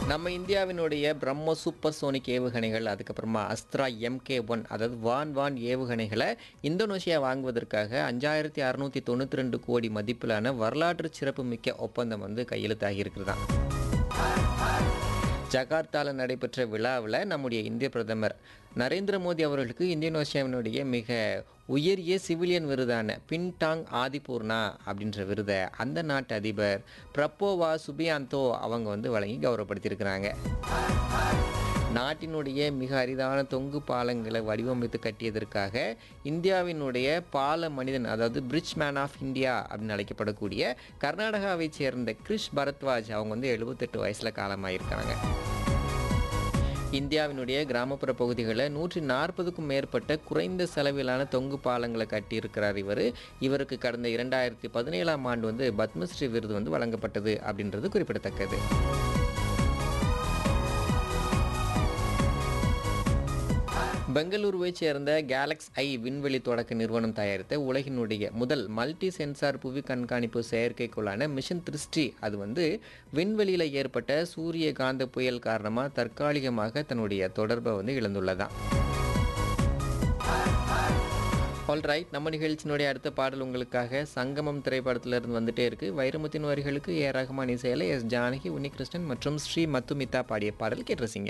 நம்ம இந்தியாவினுடைய பிரம்மோ super sonic ஏவுகணைகள் அதுக்கப்புறமா அஸ்த்ரா எம்கே ஒன் அதாவது வான் வான் ஏவுகணைகளை இந்தோனேஷியா வாங்குவதற்காக அஞ்சாயிரத்தி அறுநூத்தி தொண்ணூற்றி ரெண்டு கோடி மதிப்பிலான வரலாற்று சிறப்புமிக்க ஒப்பந்தம் வந்து கையெழுத்தாகி இருக்குதான் ஜகார்த்தாவில் நடைபெற்ற விழாவில் நம்முடைய இந்திய பிரதமர் நரேந்திர மோடி அவர்களுக்கு இந்தோனேஷியாவினுடைய மிக உயரிய சிவிலியன் விருதான பின்டாங் ஆதிபூர்ணா அப்படின்ற விருதை அந்த நாட்டு அதிபர் பிரப்போவா சுபியாந்தோ அவங்க வந்து வழங்கி கௌரவப்படுத்தியிருக்கிறாங்க நாட்டினுடைய மிக அரிதான தொங்கு பாலங்களை வடிவமைத்து கட்டியதற்காக இந்தியாவினுடைய பால மனிதன் அதாவது பிரிட்ஜ் மேன் ஆஃப் இந்தியா அப்படின்னு அழைக்கப்படக்கூடிய கர்நாடகாவைச் சேர்ந்த கிரிஷ் பரத்வாஜ் அவங்க வந்து எழுபத்தெட்டு வயசில் காலமாயிருக்காங்க இந்தியாவினுடைய கிராமப்புற பகுதிகளில் நூற்றி நாற்பதுக்கும் மேற்பட்ட குறைந்த செலவிலான தொங்கு பாலங்களை கட்டியிருக்கிறார் இவர் இவருக்கு கடந்த இரண்டாயிரத்தி பதினேழாம் ஆண்டு வந்து பத்மஸ்ரீ விருது வந்து வழங்கப்பட்டது அப்படின்றது குறிப்பிடத்தக்கது பெங்களூருவைச் சேர்ந்த கேலக்ஸ் ஐ விண்வெளி தொடக்க நிறுவனம் தயாரித்த உலகினுடைய முதல் மல்டி சென்சார் புவி கண்காணிப்பு செயற்கைக்கோளான மிஷன் திருஷ்டி அது வந்து விண்வெளியில் ஏற்பட்ட சூரிய காந்த புயல் காரணமாக தற்காலிகமாக தன்னுடைய தொடர்பை வந்து இழந்துள்ளதான் ஆல்ரைட் நம்ம நிகழ்ச்சியினுடைய அடுத்த பாடல் உங்களுக்காக சங்கமம் திரைப்படத்திலிருந்து வந்துட்டே இருக்கு வைரமுத்தின் வரிகளுக்கு ஏ ரஹ்மான் இசையில் எஸ் ஜானகி உன்னிகிருஷ்ணன் மற்றும் ஸ்ரீ மத்துமிதா பாடிய பாடல் கேட்டிருந்தீங்க